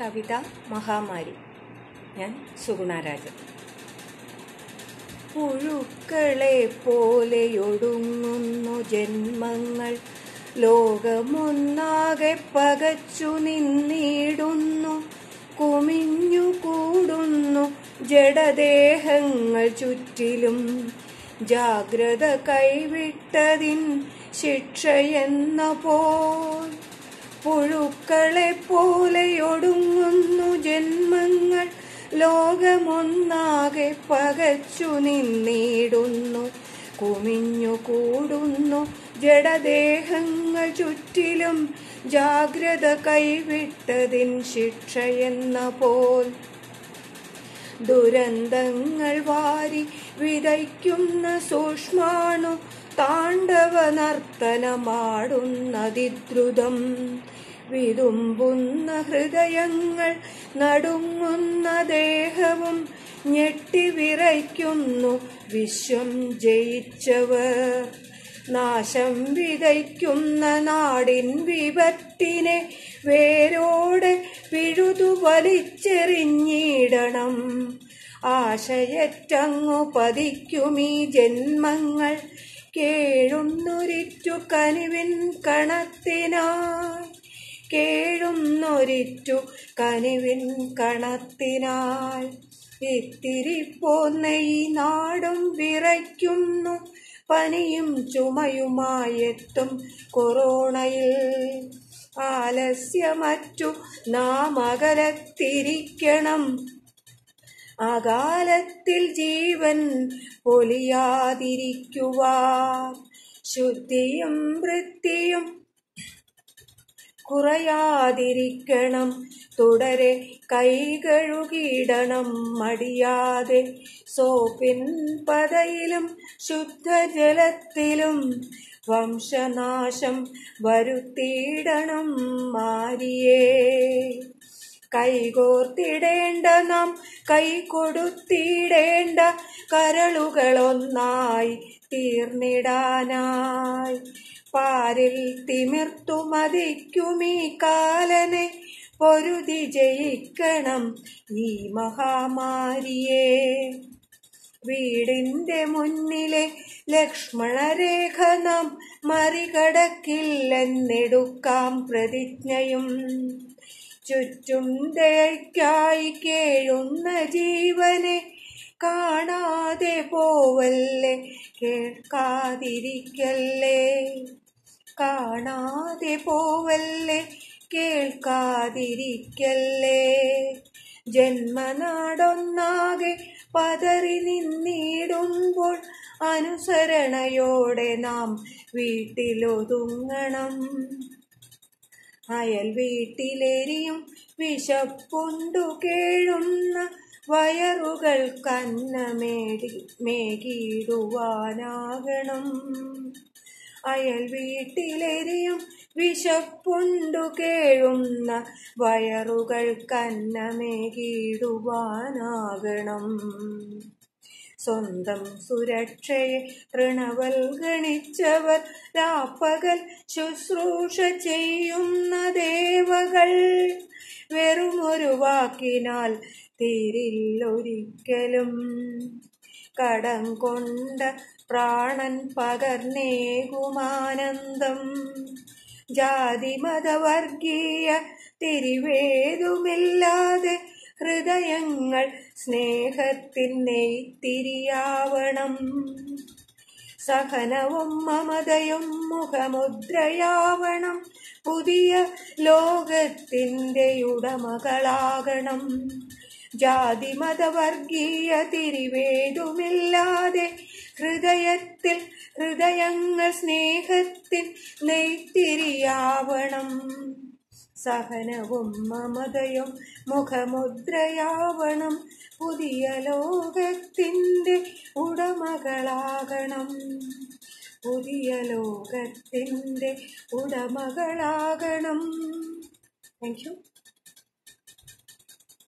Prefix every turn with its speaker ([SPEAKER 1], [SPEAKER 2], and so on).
[SPEAKER 1] കവിത മഹാമാരി ഞാൻ സുഗുണാരാജൻ പുഴുക്കളെ പോലെയൊടുങ്ങുന്നു ജന്മങ്ങൾ ലോകമൊന്നാകെ പകച്ചു നിന്നിടുന്നു കുമിഞ്ഞു കൂടുന്നു ജഡദേഹങ്ങൾ ചുറ്റിലും ജാഗ്രത കൈവിട്ടതിൻ ശിക്ഷയെന്ന പോൽ പുഴുക്കളെ പോലെയൊടുങ്ങുന്നു ജന്മങ്ങൾ ലോകമൊന്നാകെ പകച്ചു നിന്നിടുന്നു കുമിഞ്ഞു കൂടുന്നു ജഡദേഹങ്ങൾ ചുറ്റിലും ജാഗ്രത കൈവിട്ടതിൻ ശിക്ഷയെന്ന പോൽ ദുരന്തങ്ങൾ വാരി വിതയ്ക്കുന്ന സൂക്ഷ്മാണു താണ്ഡവ നർത്തനമാടുന്നതിദ്രുതം വിതുമ്പുന്ന ഹൃദയങ്ങൾ നടുങ്ങുന്ന ദേഹവും ഞെട്ടിവിറയ്ക്കുന്നു വിശ്വം ജയിച്ചവർ നാശം വിതയ്ക്കുന്ന നാടിൻ വിപത്തിനെ വേരോടെ പിഴുതു വലിച്ചെറിഞ്ഞിടണം ആശയറ്റങ്ങു പതിക്കുമീ ജന്മങ്ങൾ കേഴുന്നൊരിറ്റു കനിവിൻ കണത്തിനായി കേഴുന്നൊരിറ്റു കനിവിൻ കണത്തിനായി ഇത്തിരി പോന്ന ഈ നാടും വിറയ്ക്കുന്നു പനിയും ചുമയുമായെത്തും കൊറോണയിൽ ആലസ്യമറ്റു നാം അകലത്തിരിക്കണം അകാലത്തിൽ ജീവൻ പൊലിയാതിരിക്കുവാൻ ശുദ്ധിയും വൃത്തിയും കുറയാതിരിക്കണം തുടരെ കൈകഴുകിയിടണം മടിയാതെ സോപ്പിൻ പതയിലും ശുദ്ധജലത്തിലും വംശനാശം വരുത്തിയിടണം മാരിയേ കൈകോർത്തിടേണ്ട നാം കൈ കൊടുത്തിടേണ്ട കരളുകളൊന്നായി തീർന്നിടാനായി പാരിൽ തിമിർത്തു മതിക്കുമീ കാലനെ പൊരുതി ജയിക്കണം ഈ മഹാമാരിയെ വീടിന്റെ മുന്നിലെ ലക്ഷ്മണരേഖ നാം മറികടക്കില്ലെന്നെടുക്കാം പ്രതിജ്ഞയും ചുറ്റും ദയക്കായി കേഴുന്ന ജീവനെ കാണാതെ പോവല്ലേ കേൾക്കാതിരിക്കല്ലേ കാണാതെ പോവല്ലേ കേൾക്കാതിരിക്കല്ലേ ജന്മനാടൊന്നാകെ പതറി നിന്നിടുമ്പോൾ അനുസരണയോടെ നാം വീട്ടിലൊതുങ്ങണം അയൽ വീട്ടിലെരിയും വിശപ്പുണ്ടു കേഴുന്ന വയറുകൾ കന്നമേടി മേകിടുവാനാകണം അയൽ വീട്ടിലെരിയും വിശപ്പുണ്ടു കേഴുന്ന വയറുകൾ കന്നമേകിടുവാനാകണം സ്വന്തം സുരക്ഷയെ തൃണവൽഗണിച്ചവർ രാപ്പകൽ ശുശ്രൂഷ ചെയ്യുന്ന ദേവകൾ വെറുമൊരു വാക്കിനാൽ തീരില്ലൊരിക്കലും കടം കൊണ്ട പ്രാണൻ പകർന്നേകുമാനന്ദം ജാതിമതവർഗീയ തിരിവേതുമില്ലാതെ ഹൃദയങ്ങൾ സ്നേഹത്തിനെ തിരിയാവണം സഹനവും മമതയും മുഖമുദ്രയാവണം പുതിയ ലോകത്തിൻ്റെ ഉടമകളാകണം ജാതിമതവർഗീയ തിരിവേതുമില്ലാതെ ഹൃദയത്തിൽ ഹൃദയങ്ങൾ സ്നേഹത്തിൽ നെയ്ത്തിരിയാവണം സഹനവും മമതയും മുഖമുദ്രയാവണം പുതിയ ലോകത്തിൻ്റെ ഉടമകളാകണം പുതിയ ലോകത്തിൻ്റെ ഉടമകളാകണം താങ്ക് യു